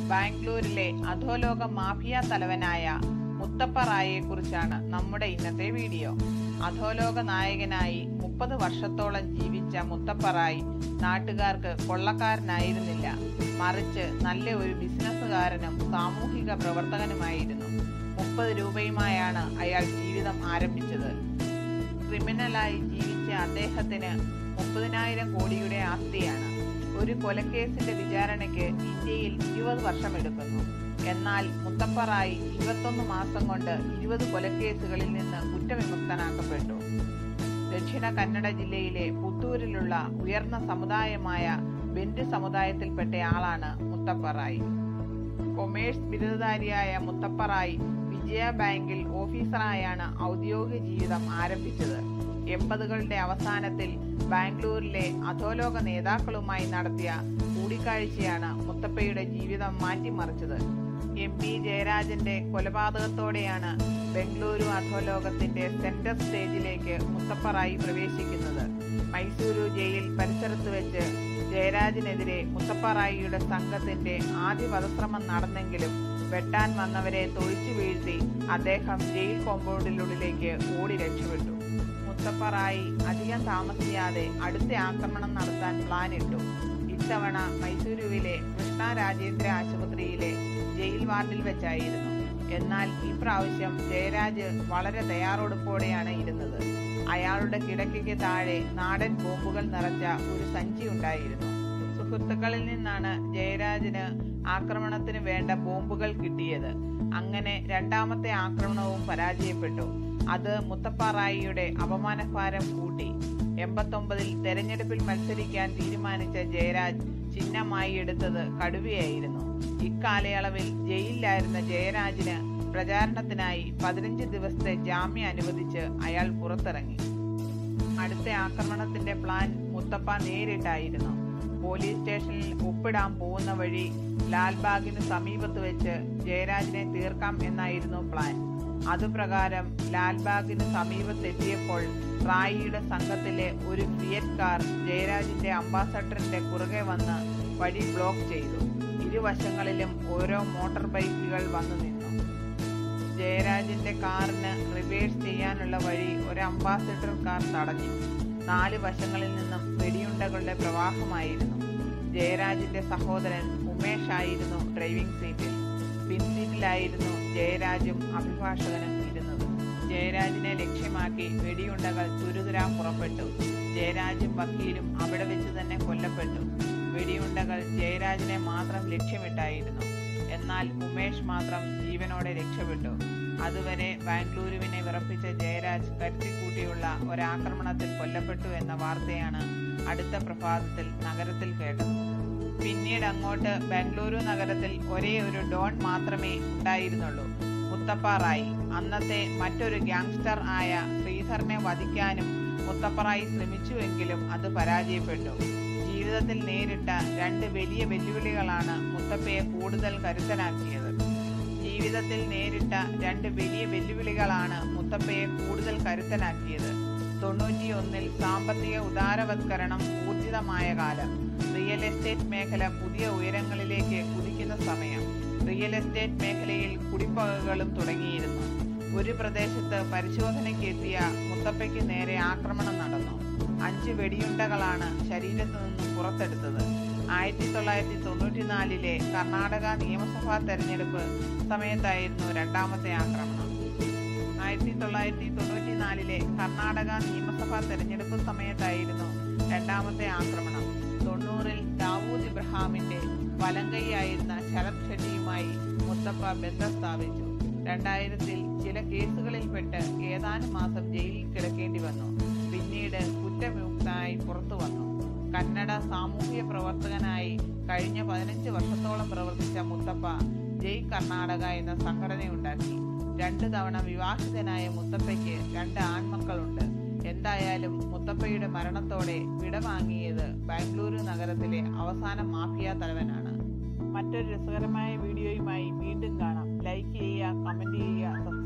ബാംഗ്ലൂരിലെ അധോലോക മാഫിയ തലവനായ മുത്തപ്പ റായിയെ കുറിച്ചാണ് നമ്മുടെ ഇന്നത്തെ വീഡിയോ അധോലോക നായകനായി മുപ്പത് വർഷത്തോളം ജീവിച്ച മുത്തപ്പ റായി നാട്ടുകാർക്ക് കൊള്ളക്കാരനായിരുന്നില്ല മറിച്ച് നല്ല ഒരു ബിസിനസ്സുകാരനും സാമൂഹിക പ്രവർത്തകനുമായിരുന്നു മുപ്പത് രൂപയുമായാണ് അയാൾ ജീവിതം ആരംഭിച്ചത് ക്രിമിനലായി ജീവിച്ച അദ്ദേഹത്തിന് മുപ്പതിനായിരം കോടിയുടെ ആസ്തിയാണ് ഒരു കൊലക്കേസിന്റെ വിചാരണയ്ക്ക് ഇന്ത്യയിൽ ഇരുപത് വർഷമെടുക്കുന്നു എന്നാൽ മുത്തപ്പറായി ഇരുപത്തൊന്ന് മാസം കൊണ്ട് ഇരുപത് കൊലക്കേസുകളിൽ നിന്ന് കുറ്റവിമുക്തനാക്കപ്പെട്ടു ദക്ഷിണ കന്നഡ ജില്ലയിലെ പുത്തൂരിലുള്ള ഉയർന്ന സമുദായമായ ബെന്റ് സമുദായത്തിൽപ്പെട്ടയാളാണ് മുത്തപ്പറായി കൊമേഴ്സ് ബിരുദധാരിയായ മുത്തപ്പറായി വിജയ ബാങ്കിൽ ഓഫീസറായാണ് ഔദ്യോഗിക ജീവിതം ആരംഭിച്ചത് എൺപതുകളുടെ അവസാനത്തിൽ ബാംഗ്ലൂരിലെ അധോലോക നേതാക്കളുമായി നടത്തിയ കൂടിക്കാഴ്ചയാണ് മുത്തപ്പയുടെ ജീവിതം മാറ്റിമറിച്ചത് എം പി ജയരാജന്റെ കൊലപാതകത്തോടെയാണ് ബംഗളൂരു അധോലോകത്തിന്റെ സെന്റർ സ്റ്റേജിലേക്ക് മുത്തപ്പറായി പ്രവേശിക്കുന്നത് മൈസൂരു ജയിൽ പരിസരത്ത് വെച്ച് ജയരാജിനെതിരെ മുത്തപ്പറായിയുടെ സംഘത്തിന്റെ ആദ്യ വധശ്രമം നടന്നെങ്കിലും വെട്ടാൻ വന്നവരെ തൊഴിച്ചു വീഴ്ത്തി അദ്ദേഹം ജയിൽ കോമ്പൗണ്ടിനുള്ളിലേക്ക് ഓടി രക്ഷപ്പെട്ടു മുത്തപ്പറായി അധികം താമസിയാതെ അടുത്ത ആക്രമണം നടത്താൻ പ്ലാൻ ഇട്ടു ഇത്തവണ മൈസൂരുവിലെ കൃഷ്ണ രാജേന്ദ്ര ആശുപത്രിയിലെ ജയിൽ വാർഡിൽ വെച്ചായിരുന്നു എന്നാൽ ഈ പ്രാവശ്യം ജയരാജ് വളരെ തയ്യാറെടുപ്പോടെയാണ് ഇരുന്നത് അയാളുടെ കിടക്കയ്ക്ക് താഴെ നാടൻ ബോംബുകൾ നിറച്ച ഒരു സഞ്ചി ഉണ്ടായിരുന്നു സുഹൃത്തുക്കളിൽ നിന്നാണ് ജയരാജിന് ആക്രമണത്തിന് വേണ്ട ബോംബുകൾ കിട്ടിയത് അങ്ങനെ രണ്ടാമത്തെ ആക്രമണവും പരാജയപ്പെട്ടു അത് മുത്തപ്പാറായിയുടെ അപമാനഭാരം കൂട്ടി എൺപത്തൊമ്പതിൽ തെരഞ്ഞെടുപ്പിൽ മത്സരിക്കാൻ തീരുമാനിച്ച ജയരാജ് ചിഹ്നമായി എടുത്തത് കടുവയായിരുന്നു ഇക്കാലയളവിൽ ജയിലിലായിരുന്ന ജയരാജിന് പ്രചാരണത്തിനായി പതിനഞ്ച് ദിവസത്തെ ജാമ്യം അനുവദിച്ച് അയാൾ പുറത്തിറങ്ങി അടുത്ത ആക്രമണത്തിന്റെ പ്ലാൻ മുത്തപ്പ നേരിട്ടായിരുന്നു പോലീസ് സ്റ്റേഷനിൽ ഒപ്പിടാൻ പോകുന്ന വഴി ലാൽബാഗിന് സമീപത്ത് വെച്ച് ജയരാജിനെ തീർക്കാം എന്നായിരുന്നു പ്ലാൻ അതുപ്രകാരം ലാൽബാഗിന് സമീപത്തെത്തിയപ്പോൾ റായിയുടെ സംഘത്തിലെ ഒരു ഫിയറ്റ് കാർ ജയരാജിന്റെ അംബാസഡറിന്റെ കുറുകെ വന്ന് വഴി ബ്ലോക്ക് ചെയ്തു ഇരുവശങ്ങളിലും ഓരോ മോട്ടോർ ബൈക്കുകൾ വന്നു നിന്നു ജയരാജിന്റെ കാറിന് റിവേഴ്സ് ചെയ്യാനുള്ള വഴി ഒരു അംബാസഡർ കാർ തടഞ്ഞു നാല് വശങ്ങളിൽ നിന്നും വെടിയുണ്ടകളുടെ പ്രവാഹമായിരുന്നു ജയരാജിന്റെ സഹോദരൻ ഉമേഷ് ആയിരുന്നു ഡ്രൈവിംഗ് സീറ്റിൽ പിൻസീറ്റിലായിരുന്നു ജയരാജും അഭിഭാഷകനും ഇരുന്നത് ജയരാജിനെ ലക്ഷ്യമാക്കി വെടിയുണ്ടകൾ തുരുതുരാൻ പുറപ്പെട്ടു ജയരാജും വക്കീലും അവിടെ വെച്ച് തന്നെ കൊല്ലപ്പെട്ടു വെടിയുണ്ടകൾ ജയരാജിനെ മാത്രം ലക്ഷ്യമിട്ടായിരുന്നു എന്നാൽ ഉമേഷ് മാത്രം ജീവനോടെ രക്ഷപ്പെട്ടു അതുവരെ ബാംഗ്ലൂരുവിനെ വിറപ്പിച്ച ജയരാജ് കരുത്തിക്കൂട്ടിയുള്ള ഒരാക്രമണത്തിൽ കൊല്ലപ്പെട്ടു എന്ന വാർത്തയാണ് അടുത്ത പ്രഭാതത്തിൽ നഗരത്തിൽ കേട്ടത് പിന്നീട് അങ്ങോട്ട് ബാംഗ്ലൂരു നഗരത്തിൽ ഒരേ ഒരു ഡോൺ മാത്രമേ ഉണ്ടായിരുന്നുള്ളൂ മുത്തപ്പ റായി അന്നത്തെ മറ്റൊരു ഗ്യാങ്സ്റ്റർ ആയ ശ്രീധറിനെ വധിക്കാനും മുത്തപ്പ റായി ശ്രമിച്ചുവെങ്കിലും അത് പരാജയപ്പെട്ടു ജീവിതത്തിൽ നേരിട്ട രണ്ട് വലിയ വെല്ലുവിളികളാണ് മുത്തപ്പയെ കൂടുതൽ കരുത്തനാക്കിയത് ജീവിതത്തിൽ നേരിട്ട രണ്ട് വലിയ വെല്ലുവിളികളാണ് മുത്തപ്പയെ കൂടുതൽ കരുത്തനാക്കിയത് തൊണ്ണൂറ്റിയൊന്നിൽ സാമ്പത്തിക ഉദാരവത്കരണം ഊർജിതമായ കാലം റിയൽ എസ്റ്റേറ്റ് മേഖല പുതിയ ഉയരങ്ങളിലേക്ക് കുതിക്കുന്ന സമയം റിയൽ എസ്റ്റേറ്റ് മേഖലയിൽ കുടിപ്പകകളും തുടങ്ങിയിരുന്നു ഒരു പ്രദേശത്ത് പരിശോധനയ്ക്ക് എത്തിയ മുത്തപ്പയ്ക്ക് നേരെ ആക്രമണം നടന്നു അഞ്ച് വെടിയുണ്ടകളാണ് ശരീരത്തു നിന്നും പുറത്തെടുത്തത് ആയിരത്തി തൊള്ളായിരത്തി തൊണ്ണൂറ്റിനാലിലെ കർണാടക നിയമസഭാ തെരഞ്ഞെടുപ്പ് സമയത്തായിരുന്നു രണ്ടാമത്തെ ആക്രമണം ആയിരത്തി തൊള്ളായിരത്തി തൊണ്ണൂറ്റിനാലിലെ കർണാടക നിയമസഭാ തെരഞ്ഞെടുപ്പ് സമയത്തായിരുന്നു രണ്ടാമത്തെ ആക്രമണം തൊണ്ണൂറിൽ ദാവൂദ് ഇബ്രഹാമിന്റെ വലങ്കൈയായിരുന്ന ശരത് ഷെട്ടിയുമായി മുത്തപ്പ ബന്ധം സ്ഥാപിച്ചു രണ്ടായിരത്തിൽ ചില കേസുകളിൽപ്പെട്ട് ഏതാനും മാസം ജയിലിൽ കിടക്കേണ്ടി വന്നു പിന്നീട് കുറ്റവിമുക്തനായി പുറത്തു വന്നു കന്നഡ സാമൂഹ്യ പ്രവർത്തകനായി കഴിഞ്ഞ പതിനഞ്ച് വർഷത്തോളം പ്രവർത്തിച്ച മുത്തപ്പ ജയ് കർണാടക എന്ന സംഘടനയുണ്ടാക്കി രണ്ടു തവണ വിവാഹിതനായ മുത്തപ്പയ്ക്ക് രണ്ട് ആൺമക്കളുണ്ട് എന്തായാലും മുത്തപ്പയുടെ മരണത്തോടെ വിടവാങ്ങിയത് ബാംഗ്ലൂരു നഗരത്തിലെ അവസാന മാഫിയ തലവനാണ് മറ്റൊരു രസകരമായ വീഡിയോയുമായി വീണ്ടും കാണാം ലൈക്ക് ചെയ്യുക കമന്റ് ചെയ്യുക